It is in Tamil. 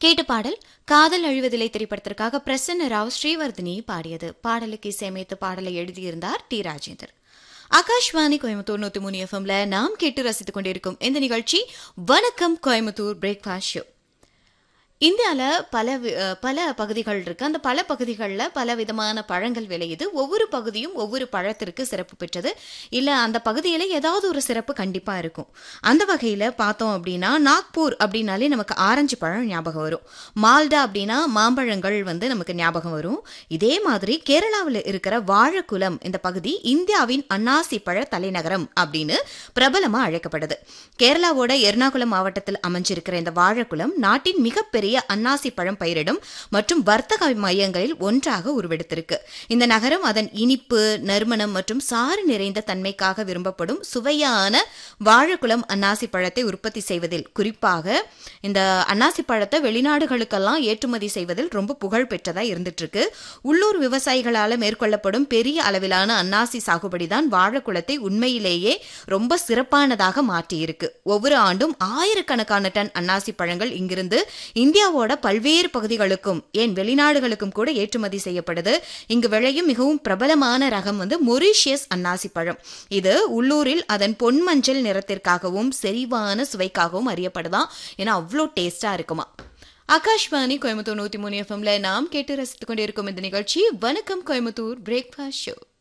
கேட்ட பாடல் காதல் அழிவதில்லை திரைப்படத்திற்காக பிரசன்ன ராவ் ஸ்ரீவர்தினி பாடியது பாடலுக்கு இசையமைத்து பாடலை எழுதியிருந்தார் டி ராஜேந்தர் ஆகாஷ்வாணி கோயம்புத்தூர் நூத்தி மூணு எஃப்எம்ல நாம் கேட்டு ரசித்துக் கொண்டிருக்கும் இந்த நிகழ்ச்சி வணக்கம் கோயம்புத்தூர் பிரேக்ஃபாஸ்ட் ஷோ இந்தியாவில் பல வி- அஹ் பல பகுதிகள் இருக்கு அந்த பல பகுதிகளில் பல விதமான பழங்கள் விளையுது ஒவ்வொரு பகுதியும் ஒவ்வொரு பழத்திற்கு சிறப்பு பெற்றது இல்லை அந்த பகுதியில் ஏதாவது ஒரு சிறப்பு கண்டிப்பாக இருக்கும் அந்த வகையில் பார்த்தோம் அப்படின்னா நாக்பூர் அப்படின்னாலே நமக்கு ஆரஞ்சு பழம் ஞாபகம் வரும் மால்டா அப்படின்னா மாம்பழங்கள் வந்து நமக்கு ஞாபகம் வரும் இதே மாதிரி கேரளாவில் இருக்கிற வாழக்குளம் இந்த பகுதி இந்தியாவின் அன்னாசி பழ தலைநகரம் அப்படின்னு பிரபலமாக அழைக்கப்படுது கேரளாவோட எர்ணாகுளம் மாவட்டத்தில் அமைஞ்சிருக்கிற இந்த வாழக்குளம் நாட்டின் மிகப்பெரிய அன்னாசி பழம் பயிரிடும் மற்றும் வர்த்தக மையங்களில் ஒன்றாக உருவெடுத்திருக்கு இந்த நகரம் அதன் இனிப்பு நறுமணம் மற்றும் சாறு நிறைந்த தன்மைக்காக விரும்பப்படும் சுவையான வாழக்குளம் அன்னாசி பழத்தை உற்பத்தி செய்வதில் குறிப்பாக இந்த அன்னாசி பழத்தை வெளிநாடுகளுக்கெல்லாம் ஏற்றுமதி செய்வதில் ரொம்ப புகழ் பெற்றதா இருந்துட்டு இருக்கு உள்ளூர் விவசாயிகளால மேற்கொள்ளப்படும் பெரிய அளவிலான அன்னாசி சாகுபடி தான் வாழைக்குளத்தை உண்மையிலேயே ரொம்ப சிறப்பானதாக மாற்றியிருக்கு ஒவ்வொரு ஆண்டும் ஆயிரக்கணக்கான டன் அன்னாசி பழங்கள் இங்கிருந்து இந்தியாவோட பல்வேறு பகுதிகளுக்கும் ஏன் வெளிநாடுகளுக்கும் கூட ஏற்றுமதி செய்யப்படுது இங்கு விளையும் மிகவும் பிரபலமான ரகம் வந்து மொரீஷியஸ் அன்னாசி பழம் இது உள்ளூரில் அதன் பொன்மஞ்சள் நிறத்திற்காகவும் செறிவான சுவைக்காகவும் அறியப்படுதாம் ஏன்னா அவ்வளோ டேஸ்டா இருக்குமா ஆகாஷ்வாணி கோயம்புத்தூர் நூத்தி மூணு எஃப்எம்ல நாம் கேட்டு ரசித்துக் கொண்டிருக்கும் இந்த நிகழ்ச்சி வணக்கம் கோயம்புத்தூர் பிரேக்ஃபாஸ்ட் ஷோ